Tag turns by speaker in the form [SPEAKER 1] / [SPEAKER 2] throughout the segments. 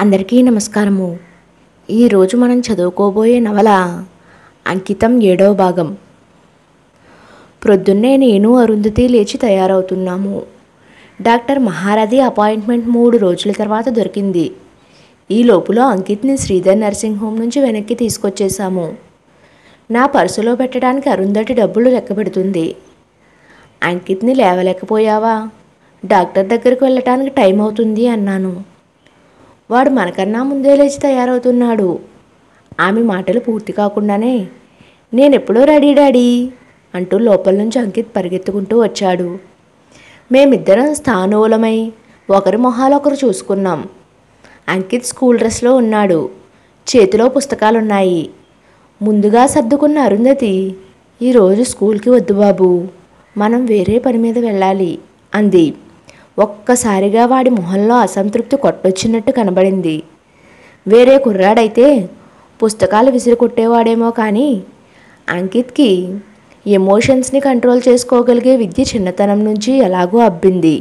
[SPEAKER 1] అందరికీ నమస్కారము ఈరోజు మనం చదువుకోబోయే నవల అంకితం ఏడవ భాగం ప్రొద్దున్నే నేను అరుంధతి లేచి తయారవుతున్నాము డాక్టర్ మహారథి అపాయింట్మెంట్ మూడు రోజుల తర్వాత దొరికింది ఈ లోపులో అంకిత్ని శ్రీధర్ నర్సింగ్ హోమ్ నుంచి వెనక్కి తీసుకొచ్చేసాము నా పర్సులో పెట్టడానికి అరుంధతి డబ్బులు లెక్క పెడుతుంది అంకిత్ని లేవలేకపోయావా డాక్టర్ దగ్గరికి వెళ్ళటానికి టైం అవుతుంది అన్నాను వాడు మనకన్నా ముందే లేచి తయారవుతున్నాడు ఆమె మాటలు పూర్తి కాకుండానే నేనెప్పుడో రెడీ డాడీ అంటూ లోపల నుంచి అంకిత్ పరిగెత్తుకుంటూ వచ్చాడు మేమిద్దరం స్థానువులమై ఒకరి మొహాలు ఒకరు చూసుకున్నాం అంకిత్ స్కూల్ డ్రెస్లో ఉన్నాడు చేతిలో పుస్తకాలున్నాయి ముందుగా సర్దుకున్న అరుంధతి ఈరోజు స్కూల్కి వద్దు బాబు మనం వేరే పని మీద వెళ్ళాలి అంది ఒక్కసారిగా వాడి మొహంలో అసంతృప్తి కొట్టొచ్చినట్టు కనబడింది వేరే కుర్రాడైతే పుస్తకాలు విసిరి కొట్టేవాడేమో కానీ అంకిత్కి ఎమోషన్స్ని కంట్రోల్ చేసుకోగలిగే విద్య చిన్నతనం నుంచి ఎలాగో అబ్బింది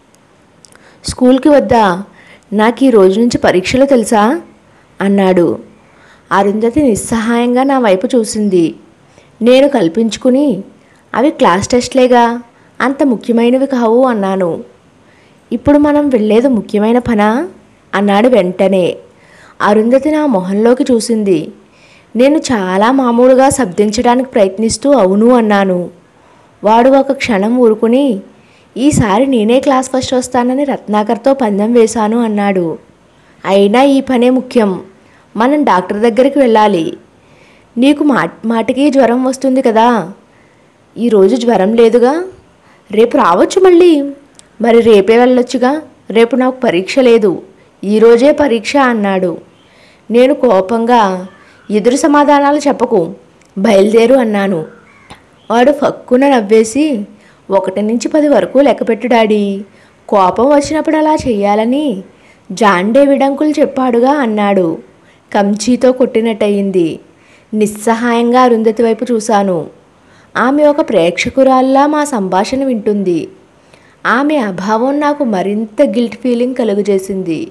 [SPEAKER 1] స్కూల్కి వద్దా నాకు ఈ రోజు నుంచి పరీక్షలు తెలుసా అన్నాడు అరుంధతి నిస్సహాయంగా నా వైపు చూసింది నేను కల్పించుకుని అవి క్లాస్ టెస్ట్లేగా అంత ముఖ్యమైనవి కావు అన్నాను ఇప్పుడు మనం వెళ్ళేది ముఖ్యమైన పనా అన్నాడు వెంటనే అరుంధతి నా మొహంలోకి చూసింది నేను చాలా మామూలుగా శబ్దించడానికి ప్రయత్నిస్తూ అవును అన్నాను వాడు ఒక క్షణం ఊరుకుని ఈసారి నేనే క్లాస్ ఫస్ట్ వస్తానని రత్నాకర్తో పందెం వేశాను అన్నాడు అయినా ఈ పనే ముఖ్యం మనం డాక్టర్ దగ్గరికి వెళ్ళాలి నీకు మా మాటికి జ్వరం వస్తుంది కదా ఈరోజు జ్వరం లేదుగా రేపు రావచ్చు మళ్ళీ మరి రేపే వెళ్ళొచ్చుగా రేపు నాకు పరీక్ష లేదు ఈరోజే పరీక్ష అన్నాడు నేను కోపంగా ఎదురు సమాధానాలు చెప్పకు బయలుదేరు అన్నాను వాడు ఫక్కున నవ్వేసి ఒకటి నుంచి పది వరకు లెక్కపెట్టు డాడీ కోపం వచ్చినప్పుడు అలా చెయ్యాలని జాన్ డేవిడ్ అంకుల్ చెప్పాడుగా అన్నాడు కంచీతో కొట్టినట్టయింది నిస్సహాయంగా అరుంధతి వైపు చూశాను ఆమె ఒక ప్రేక్షకురాల్లా మా సంభాషణ వింటుంది ఆమె అభావం నాకు మరింత గిల్ట్ ఫీలింగ్ కలుగజేసింది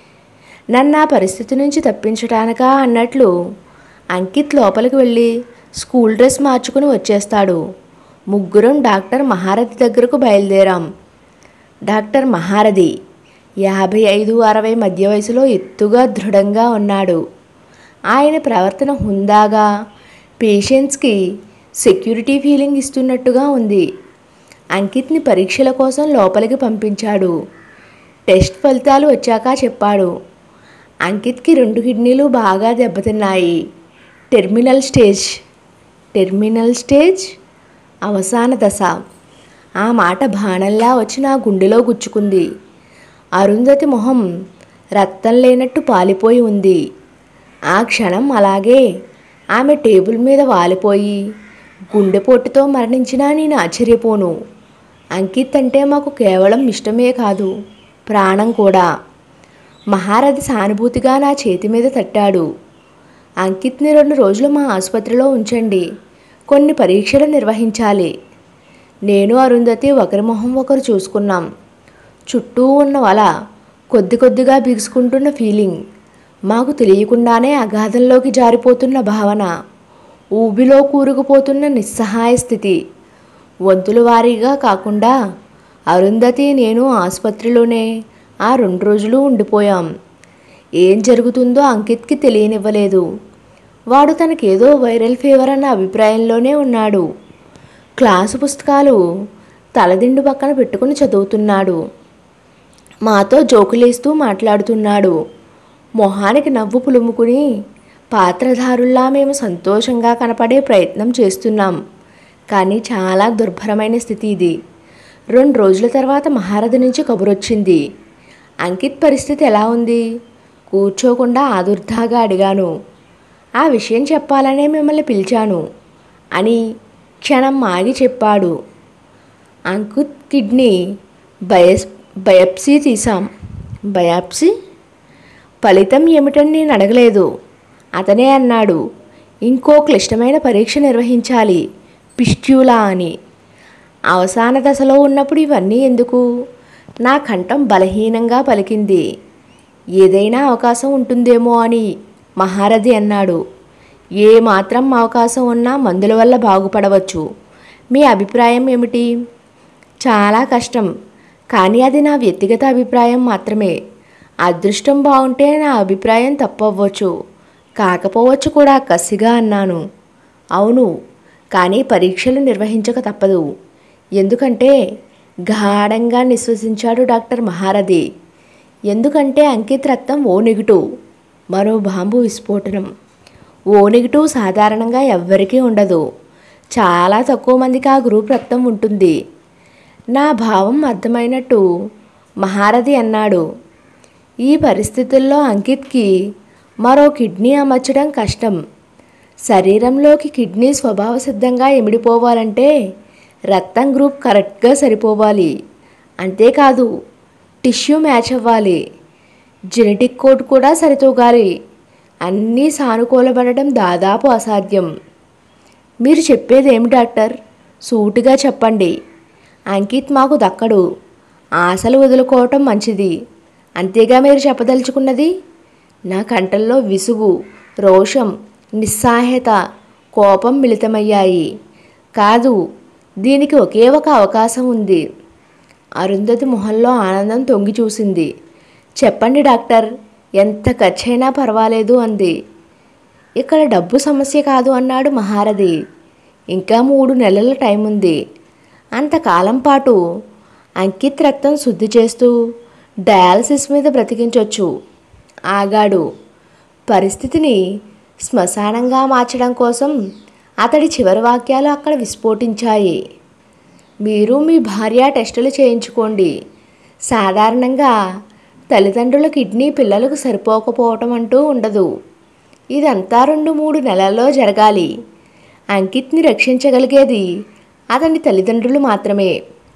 [SPEAKER 1] నన్ను ఆ పరిస్థితి నుంచి తప్పించటానికా అన్నట్లు అంకిత్ లోపలికి వెళ్ళి స్కూల్ డ్రెస్ మార్చుకుని వచ్చేస్తాడు ముగ్గురం డాక్టర్ మహారథి దగ్గరకు బయలుదేరాం డాక్టర్ మహారథి యాభై ఐదు అరవై మధ్య వయసులో ఎత్తుగా దృఢంగా ఉన్నాడు ఆయన ప్రవర్తన హుందాగా పేషెంట్స్కి సెక్యూరిటీ ఫీలింగ్ ఇస్తున్నట్టుగా ఉంది అంకిత్ని పరీక్షల కోసం లోపలికి పంపించాడు టెస్ట్ ఫలితాలు వచ్చాక చెప్పాడు అంకిత్కి రెండు కిడ్నీలు బాగా దెబ్బతిన్నాయి టెర్మినల్ స్టేజ్ టెర్మినల్ స్టేజ్ అవసాన దశ ఆ మాట బాణంలా వచ్చి నా గుండెలో గుచ్చుకుంది అరుంధతి మొహం రక్తం లేనట్టు పాలిపోయి ఉంది ఆ క్షణం అలాగే ఆమె టేబుల్ మీద వాలిపోయి గుండెపోటుతో మరణించినా నేను ఆశ్చర్యపోను అంకిత్ అంటే మాకు కేవలం ఇష్టమే కాదు ప్రాణం కూడా మహారథి సానుభూతిగా నా చేతి మీద తట్టాడు అంకిత్ని రెండు రోజులు మా ఆసుపత్రిలో ఉంచండి కొన్ని పరీక్షలు నిర్వహించాలి నేను అరుంధతి ఒకరి మొహం ఒకరు చూసుకున్నాం చుట్టూ ఉన్న వల కొద్ది కొద్దిగా బిగుసుకుంటున్న ఫీలింగ్ మాకు తెలియకుండానే అగాధంలోకి జారిపోతున్న భావన ఊబిలో కూరుకుపోతున్న నిస్సహాయ స్థితి వంతుల వారీగా కాకుండా అరుంధతి నేను ఆసుపత్రిలోనే ఆ రెండు రోజులు ఉండిపోయాం ఏం జరుగుతుందో అంకిత్కి తెలియనివ్వలేదు వాడు తనకేదో వైరల్ ఫీవర్ అన్న అభిప్రాయంలోనే ఉన్నాడు క్లాసు పుస్తకాలు తలదిండు పక్కన పెట్టుకుని చదువుతున్నాడు మాతో జోకులేస్తూ మాట్లాడుతున్నాడు మొహానికి నవ్వు పులుముకుని పాత్రధారుల్లా మేము సంతోషంగా కనపడే ప్రయత్నం చేస్తున్నాం కానీ చాలా దుర్భరమైన స్థితి ఇది రెండు రోజుల తర్వాత మహారథి నుంచి కబురొచ్చింది అంకిత్ పరిస్థితి ఎలా ఉంది కూర్చోకుండా ఆదుర్దాగా అడిగాను ఆ విషయం చెప్పాలనే మిమ్మల్ని పిలిచాను అని క్షణం ఆగి చెప్పాడు అంకుత్ కిడ్నీ బయస్ బయాప్సీ తీసాం బయాప్సీ ఫలితం ఏమిటని నేను అడగలేదు అతనే అన్నాడు ఇంకో క్లిష్టమైన పరీక్ష నిర్వహించాలి పిస్ట్యూలా అని అవసాన దశలో ఉన్నప్పుడు ఇవన్నీ ఎందుకు నా కంఠం బలహీనంగా పలికింది ఏదైనా అవకాశం ఉంటుందేమో అని మహారథి అన్నాడు ఏ మాత్రం అవకాశం ఉన్నా మందుల వల్ల బాగుపడవచ్చు మీ అభిప్రాయం ఏమిటి చాలా కష్టం కానీ అది నా వ్యక్తిగత అభిప్రాయం మాత్రమే అదృష్టం బాగుంటే నా అభిప్రాయం తప్పవ్వచ్చు కాకపోవచ్చు కూడా కసిగా అన్నాను అవును కానీ పరీక్షలు నిర్వహించక తప్పదు ఎందుకంటే గాఢంగా నిశ్వసించాడు డాక్టర్ మహారథి ఎందుకంటే అంకిత్ రక్తం ఓ నెగిటివ్ మరో బాంబు విస్ఫోటనం ఓ నెగిటివ్ సాధారణంగా ఎవ్వరికీ ఉండదు చాలా తక్కువ మందికి ఆ గ్రూప్ రక్తం ఉంటుంది నా భావం అర్థమైనట్టు మహారథి అన్నాడు ఈ పరిస్థితుల్లో అంకిత్కి మరో కిడ్నీ అమర్చడం కష్టం శరీరంలోకి కిడ్నీ స్వభావ సిద్ధంగా ఎమిడిపోవాలంటే రక్తం గ్రూప్ కరెక్ట్గా సరిపోవాలి అంతేకాదు టిష్యూ మ్యాచ్ అవ్వాలి జెనెటిక్ కోడ్ కూడా సరితూగాలి అన్నీ సానుకూలపడడం దాదాపు అసాధ్యం మీరు చెప్పేది ఏమి డాక్టర్ సూటిగా చెప్పండి అంకిత్ మాకు దక్కడు ఆశలు వదులుకోవటం మంచిది అంతేగా మీరు చెప్పదలుచుకున్నది నా కంఠంలో విసుగు రోషం నిస్సహాయత కోపం మిళితమయ్యాయి కాదు దీనికి ఒకే ఒక అవకాశం ఉంది అరుంధతి మొహంలో ఆనందం తొంగి చూసింది చెప్పండి డాక్టర్ ఎంత ఖర్చైనా పర్వాలేదు అంది ఇక్కడ డబ్బు సమస్య కాదు అన్నాడు మహారథి ఇంకా మూడు నెలల టైం ఉంది అంతకాలం పాటు అంకిత్ రక్తం శుద్ధి చేస్తూ డయాలసిస్ మీద బ్రతికించవచ్చు ఆగాడు పరిస్థితిని శ్మశానంగా మార్చడం కోసం అతడి చివరి వాక్యాలు అక్కడ విస్ఫోటించాయి మీరు మీ భార్య టెస్టులు చేయించుకోండి సాధారణంగా తల్లిదండ్రుల కిడ్నీ పిల్లలకు సరిపోకపోవటం అంటూ ఉండదు ఇదంతా రెండు మూడు నెలల్లో జరగాలి అంకిత్ని రక్షించగలిగేది అతని తల్లిదండ్రులు మాత్రమే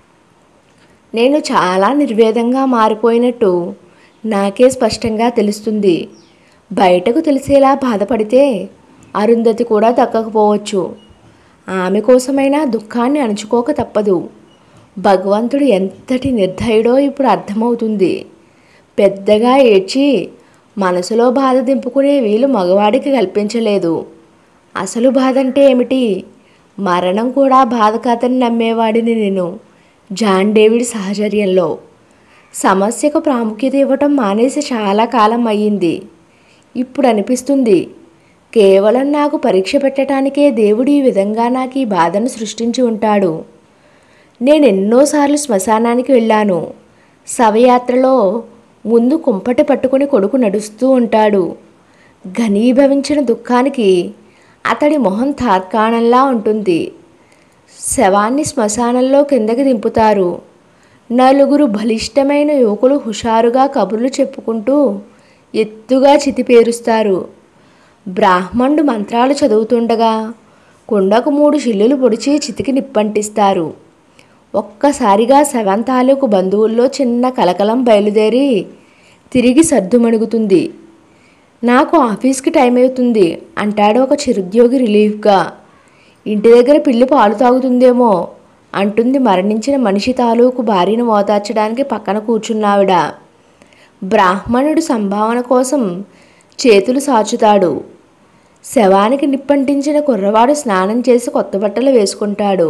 [SPEAKER 1] నేను చాలా నిర్వేదంగా మారిపోయినట్టు నాకే స్పష్టంగా తెలుస్తుంది బయటకు తెలిసేలా బాధపడితే అరుంధతి కూడా దక్కకపోవచ్చు ఆమె కోసమైనా దుఃఖాన్ని అణుచుకోక తప్పదు భగవంతుడు ఎంతటి నిర్దయుడో ఇప్పుడు అర్థమవుతుంది పెద్దగా ఏడ్చి మనసులో బాధ దింపుకునే వీలు మగవాడికి కల్పించలేదు అసలు బాధ అంటే ఏమిటి మరణం కూడా బాధ కాదని నమ్మేవాడిని నేను జాన్ డేవిడ్ సహచర్యంలో సమస్యకు ప్రాముఖ్యత ఇవ్వటం మానేసి చాలా కాలం అయ్యింది ఇప్పుడు అనిపిస్తుంది కేవలం నాకు పరీక్ష పెట్టడానికే దేవుడు ఈ విధంగా నాకు ఈ బాధను సృష్టించి ఉంటాడు నేను ఎన్నోసార్లు శ్మశానానికి వెళ్ళాను శవయాత్రలో ముందు కుంపటి పట్టుకుని కొడుకు నడుస్తూ ఉంటాడు ఘనీభవించిన దుఃఖానికి అతడి మొహం తార్కాణంలా ఉంటుంది శవాన్ని శ్మశానంలో కిందకి దింపుతారు నలుగురు బలిష్టమైన యువకులు హుషారుగా కబుర్లు చెప్పుకుంటూ ఎత్తుగా చితిపేరుస్తారు బ్రాహ్మణుడు మంత్రాలు చదువుతుండగా కుండకు మూడు చిల్లులు పొడిచి చితికి నిప్పంటిస్తారు ఒక్కసారిగా శవం తాలూకు బంధువుల్లో చిన్న కలకలం బయలుదేరి తిరిగి సర్దుమణుగుతుంది నాకు ఆఫీస్కి టైం అవుతుంది అంటాడు ఒక చిరుద్యోగి రిలీఫ్గా ఇంటి దగ్గర పిల్లి పాలు తాగుతుందేమో అంటుంది మరణించిన మనిషి తాలూకు భార్యను ఓదార్చడానికి పక్కన కూర్చున్నావిడ బ్రాహ్మణుడు సంభావన కోసం చేతులు సాచుతాడు శవానికి నిప్పంటించిన కుర్రవాడు స్నానం చేసి కొత్త బట్టలు వేసుకుంటాడు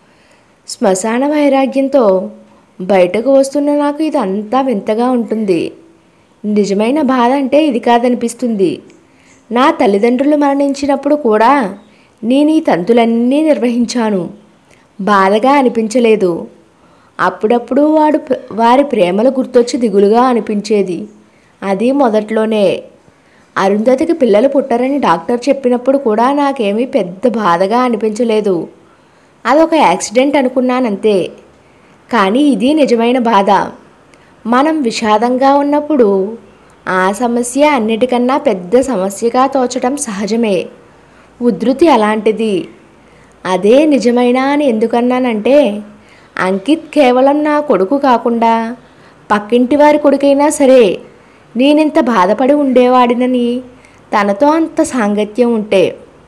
[SPEAKER 1] శ్మశాన వైరాగ్యంతో బయటకు వస్తున్న నాకు ఇదంతా వింతగా ఉంటుంది నిజమైన బాధ అంటే ఇది కాదనిపిస్తుంది నా తల్లిదండ్రులు మరణించినప్పుడు కూడా నేను ఈ తంతులన్నీ నిర్వహించాను బాధగా అనిపించలేదు అప్పుడప్పుడు వాడు వారి ప్రేమలు గుర్తొచ్చి దిగులుగా అనిపించేది అది మొదట్లోనే అరుంధతికి పిల్లలు పుట్టరని డాక్టర్ చెప్పినప్పుడు కూడా నాకేమీ పెద్ద బాధగా అనిపించలేదు అదొక యాక్సిడెంట్ అనుకున్నానంతే కానీ ఇది నిజమైన బాధ మనం విషాదంగా ఉన్నప్పుడు ఆ సమస్య అన్నిటికన్నా పెద్ద సమస్యగా తోచడం సహజమే ఉధృతి అలాంటిది అదే నిజమైన అని ఎందుకన్నానంటే అంకిత్ కేవలం నా కొడుకు కాకుండా పక్కింటి వారి కొడుకైనా సరే నేనింత బాధపడి ఉండేవాడినని తనతో అంత సాంగత్యం ఉంటే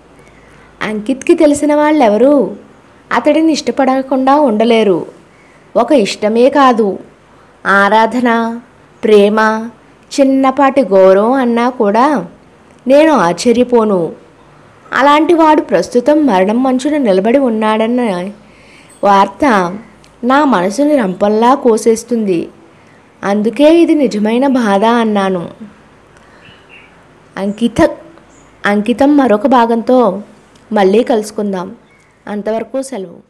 [SPEAKER 1] అంకిత్కి తెలిసిన వాళ్ళెవరూ అతడిని ఇష్టపడకుండా ఉండలేరు ఒక ఇష్టమే కాదు ఆరాధన ప్రేమ చిన్నపాటి గౌరవం అన్నా కూడా నేను ఆశ్చర్యపోను అలాంటి వాడు ప్రస్తుతం మరణం మంచున నిలబడి ఉన్నాడన్న వార్త నా మనసుని రంపల్లా కోసేస్తుంది అందుకే ఇది నిజమైన బాధ అన్నాను అంకిత అంకితం మరొక భాగంతో మళ్ళీ కలుసుకుందాం అంతవరకు సెలవు